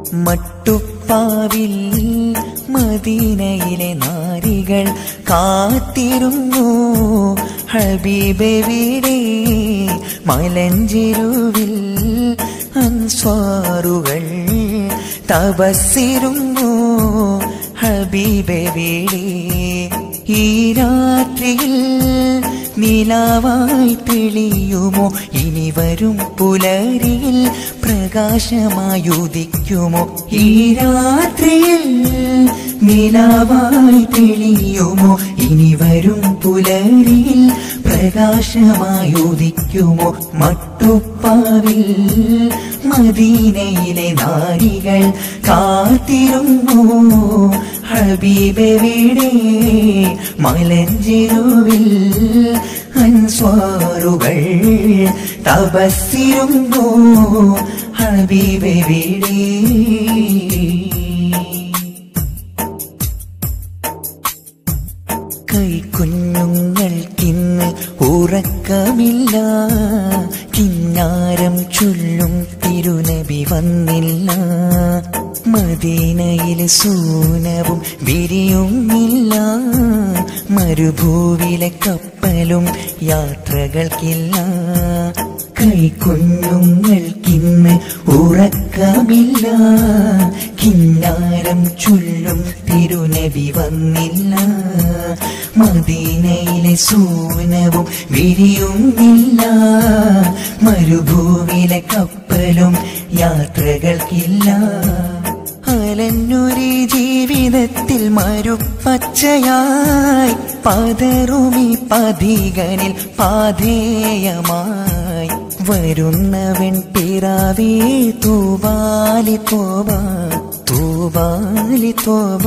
മട്ടുപ്പാവിൽ മദീനയിലെ നാരികൾ കാത്തിരുന്നു ഹബീബെവിടെ മലഞ്ചെരുവിൽ അൻസ്വാറുകൾ തപസ്സിരുന്നു ഹബീബെവിടെ ഈ രാത്രിയിൽ നിലാവായി തെളിയുമോ ഇനി വരും പുലരിയിൽ പ്രകാശമായുദിക്കുമോ ഈ രാത്രിയിൽ നിലാവായി തെളിയുമോ ഇനി വരും പുലരിയിൽ പ്രകാശമായുദിക്കുമോ മട്ടുപ്പാവിൽ മദീനയിലെ നാരികൾ കാത്തിരുന്നു ഹബീബെവിടെ മലഞ്ചെരുവിൽ അൻസ്വാറുകൾ തപസ്സിരുന്നു ഹബീബെവിടെ കൈക്കുഞ്ഞുങ്ങൾക്കിന്ന് ഉറക്കമില്ല കിന്നാരം ചൊല്ലും തിരുനബി വന്നില്ല മദീനയിൽ സൂനവും വിരിയുന്നില്ല മരുഭൂവിലെ കപ്പലും യാത്രകൾക്കില്ല കൈക്കുഞ്ഞുങ്ങൾക്കിന്ന് ഉറക്കമില്ല കിന്നാരം ചൊല്ലും തിരുനബി വന്നില്ല മദീനയിലെ സൂനവും വിരിയുന്നില്ല മരുഭൂവിലെ കപ്പലും യാത്രകൾക്കില്ല അലഞ്ഞൊരു ജീവിതത്തിൽ മരുപ്പച്ചയായി പതറുമി പതികനിൽ പാധേയമായി വരുന്നവൻ പിറാവേ തൂവാലി തോബ തൂവാലി തോബ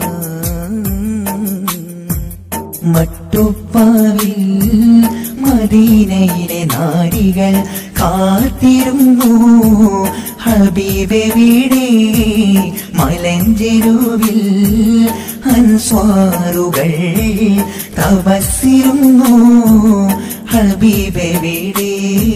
മട്ടുപ്പാവിൽ മദീനയിലെ നാരികൾ കാത്തിരുന്നു ഹബീബെവിടെ മലഞ്ചെരുവിൽ അൻസ്വാറുകൾ തപസ്സിരുന്നു ഹബീബെവിടെ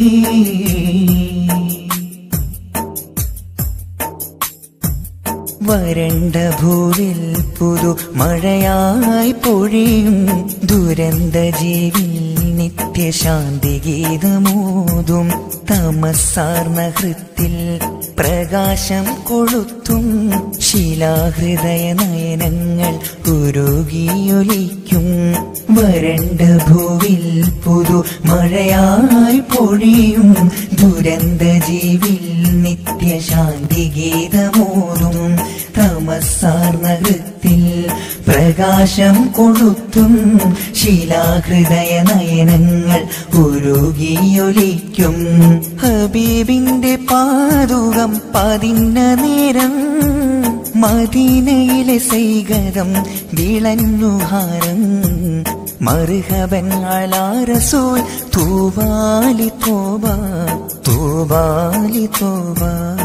വരണ്ട ഭൂവിൽ പുതു മഴയായി പൊഴിയും ദുരന്ത ജീവിൽ നിത്യശാന്തി ഗീതമോതും തമസാർന്ന ഹൃത്തിൽ പ്രകാശം കൊളുത്തും ശിലാഹൃദയ നയനങ്ങൾ ഉരുകിയൊലിക്കും വരണ്ട ഭൂവിൽ പുതു മഴയായി പൊഴിയും ദുരന്ത ജീവിൽ നിത്യശാന്തി ഗീതമോതും തമസാർന്ന ഹൃത്തിൽ പ്രകാശം കൊളുത്തും ശിലാഹൃദയ നയനങ്ങൾ ഉരുകിയൊലിക്കും ഹബീബിന്റെ പാതുകം പതിന്ന നേരം മദീനയിലെ സൈകരം വിളഞ്ഞുഹാരം മറുഹബൻ അലാ റസൂൽ തൂവാലി തോബ തൂവാലി തോബ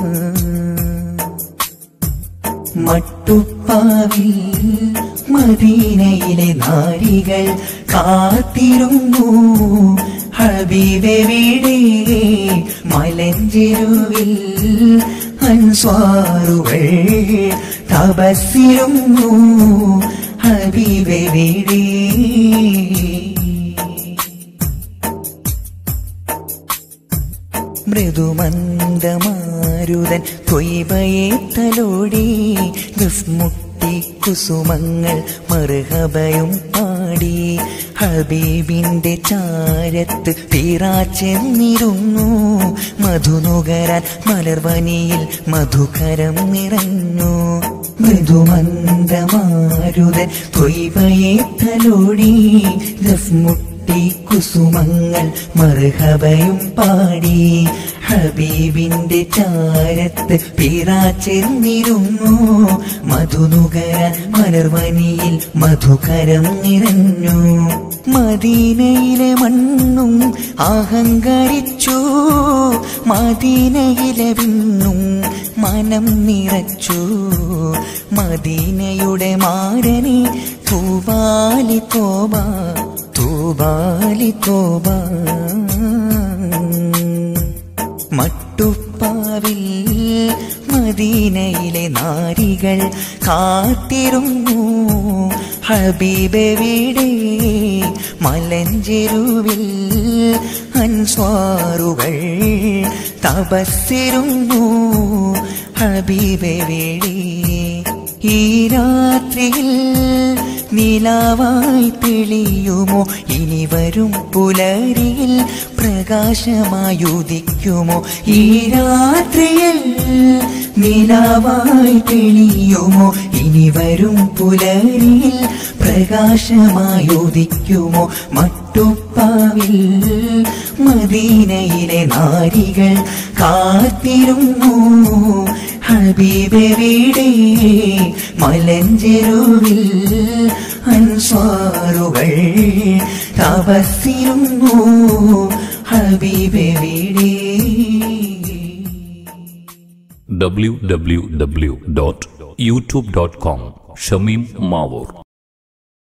മട്ടുപ്പാവിൽ മദീനയിലെ നാരികൾ കാത്തിരുന്നു ഹബീബെവിടെ മലഞ്ചെരുവിൽ അൻസ്വാറുകൾ തപസ്സിരുന്നു ഹബീബെവിടെ മൃദുമന്ദമാരുതൻ തൊയ്ബയെ തലോടി ഗസ്മുട്ടി കുസുമങ്ങൾ മറുഹബയും പാടി ഹബീബിന്റെ ചാരത്ത് തീറാച്ചെന്നിരുന്നു മധുനുകരാൻ മലർവനിയിൽ മധുകരം നിറഞ്ഞു മൃദുമന്ദമാരുതൻ തൊയ്ബയെ തലോടി ഗസ്മുട്ടി കുട്ടി കുസുമങ്ങൾ മറുഹബയും പാടി ഹബീബിന്റെ ചാരത്ത് പിറാച്ചെന്നിരുന്നു മധുനുകരാൻ മലർവനിയിൽ മധുകരം നിറഞ്ഞു മദീനയിലെ മണ്ണും അഹങ്കരിച്ചു മദീനയിലെ വിണ്ണും മനം നിറച്ചു മദീനയുടെ മാരനെ തൂവാലി തോബ തൂബാലി തോബ മട്ടുപ്പാവിൽ മദീനയിലെ നാരികൾ കാത്തിരുന്നു ഹബീബെവിടെ മലഞ്ചെരുവിൽ അൻസ്വാറുകൾ തപസ്സിരുന്നു ഹബീബെവിടെ ഈ രാത്രിയിൽ നിലാവായി തെളിയുമോ ഇനി വരും പുലരിയിൽ പ്രകാശമായുദിക്കുമോ ഈ രാത്രിയിൽ നിലാവായി തെളിയുമോ ഇനി വരും പുലരിയിൽ പ്രകാശമായുദിക്കുമോ മട്ടുപ്പാവിൽ മദീനയിലെ നാരികൾ കാത്തിരുന്നു ഹബീബെവിടെ മലഞ്ചെരുവിൽ അൻസ്വാറുകൾ തപസ്സിരുന്നു ഹബീബെവിടെ www.youtube.com ഷമീം മാവൂർ